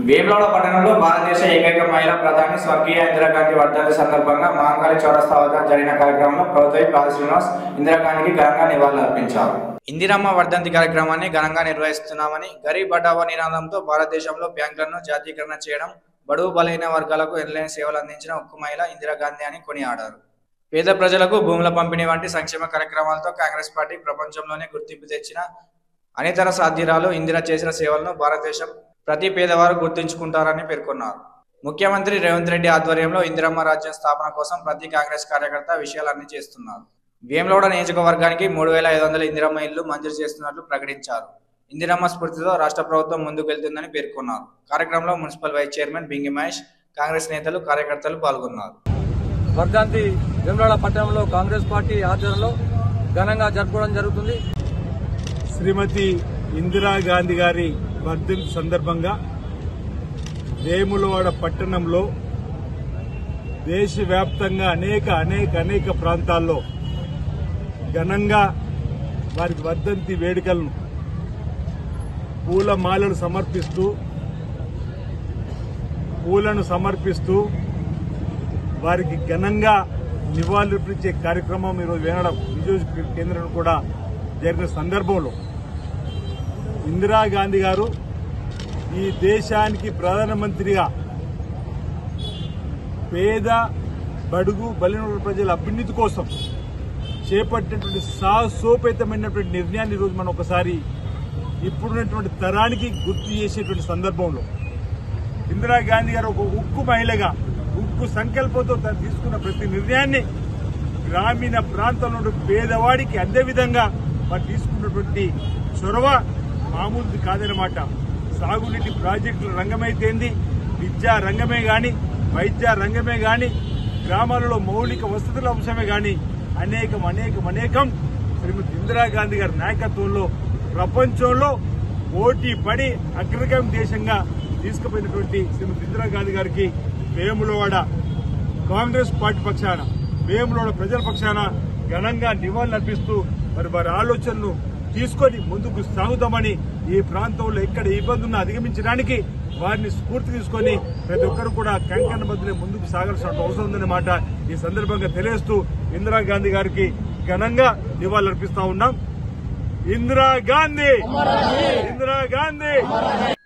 వేములవాడ పట్టణంలో భారతదేశ ఏకైక మహిళా ప్రధాని స్వర్గీయ ఇందిరాగాంధీ వర్ధంతి సందర్భంగా మహంకాళి చౌరస్తా వద్ద జరిగిన కార్యక్రమంలో ప్రభుత్వ కాళీ శ్రీనివాస్ ఇందిరాగాంధీకి ఘనంగా నివాళులర్పించారు ఇందిరమ్మ వర్ధంతి కార్యక్రమాన్ని ఘనంగా నిర్వహిస్తున్నామని గరీబ్ బటావా నినాదంతో భారతదేశంలో బ్యాంకులను జాతీయకరణ చేయడం బడుగు బలైన వర్గాలకు ఎనలేని సేవలు అందించిన ఒక్క మహిళ ఇందిరాగాంధీ అని కొనియాడారు పేద ప్రజలకు భూముల పంపిణీ వంటి సంక్షేమ కార్యక్రమాలతో కాంగ్రెస్ పార్టీ ప్రపంచంలోనే గుర్తింపు తెచ్చిన అనితర సాధ్యురాలు ఇందిర చేసిన సేవలను భారతదేశం ప్రతి పేదవారు గుర్తుంచుకుంటారని పేర్కొన్నారు ముఖ్యమంత్రి రేవంత్ రెడ్డి ఆధ్వర్యంలో ఇందిరమ్మ రాజ్యం స్థాపన కోసం ప్రతి కాంగ్రెస్ కార్యకర్త విషయాలన్నీ చేస్తున్నారు వేములవాడ నియోజకవర్గానికి మూడు వేల ఐదు వందల ఇందిరమ్మ ఇల్లు మంజూరు చేస్తున్నట్లు ప్రకటించారు ఇందిరమ్మ స్ఫూర్తితో రాష్ట్ర ప్రభుత్వం ముందుకు వెళ్తుందని పేర్కొన్నారు కార్యక్రమంలో municipal vice chairman Bingi Mahesh Congress నేతలు కార్యకర్తలు పాల్గొన్నారు వర్ధంతి వేములవాడ పట్టణంలో కాంగ్రెస్ పార్టీ ఆధ్వర్యంలో ఘనంగా జరుపుకోవడం జరుగుతుంది శ్రీమతి ఇందిరాగాంధీ గారి వర్ధంతి సందర్భంగా వేములవాడ పట్టణంలో దేశవ్యాప్తంగా అనేక అనేక అనేక ప్రాంతాల్లో ఘనంగా వారి వర్ధంతి వేడుకలను పూలమాలలు సమర్పిస్తూ పూలను సమర్పిస్తూ వారికి ఘనంగా నివాళులర్పించే కార్యక్రమం ఈరోజు వేనడం నియోజక కేంద్రం కూడా జరిగిన సందర్భంలో ఇందిరాగాంధీ గారు ఈ దేశానికి ప్రధానమంత్రిగా పేద బడుగు బలిన ప్రజల అభ్యున్నతి కోసం చేపట్టినటువంటి సాహసోపేతమైనటువంటి నిర్ణయాన్ని ఈరోజు మనం ఒకసారి ఇప్పుడున్నటువంటి తరానికి గుర్తు చేసేటువంటి సందర్భంలో ఇందిరాగాంధీ గారు ఒక ఉక్కు మహిళగా ఉక్కు సంకల్పంతో తను తీసుకున్న ప్రతి నిర్ణయాన్ని గ్రామీణ ప్రాంతంలో ఉండే పేదవాడికి అందే విధంగా వారు తీసుకున్నటువంటి చొరవ మామూలుది కాదనమాట సాగునీటి ప్రాజెక్టుల రంగమైతేంది విద్యా రంగమే గాని వైద్య రంగమే గాని గ్రామాలలో మౌలిక వసతుల అంశమే గాని అనేకం అనేకం అనేకం శ్రీమతి ఇందిరాగాంధీ గారి నాయకత్వంలో ప్రపంచంలో పోటీ పడి అగ్రగామి దేశంగా తీసుకుపోయినటువంటి శ్రీమతి ఇందిరాగాంధీ గారికి వేములవాడ కాంగ్రెస్ పార్టీ పక్షాన వేములవాడ ప్రజల పక్షాన ఘనంగా నివాళులు అర్పిస్తూ మరి వారి ఆలోచనలు తీసుకొని ముందుకు సాగుతామని ఈ ప్రాంతంలో ఎక్కడ ఇబ్బంది ఉన్నా అధిగమించడానికి వారిని స్ఫూర్తి తీసుకొని ప్రతి ఒక్కరు కూడా కంకణ బదులే ముందుకు సాగాల్సిన అవసరం ఉందనే మాట ఈ సందర్భంగా తెలియజేస్తూ ఇందిరాగాంధీ గారికి ఘనంగా నివాళులర్పిస్తా ఉన్నాం ఇందిరా గాంధీ ఇందిరా గాంధీ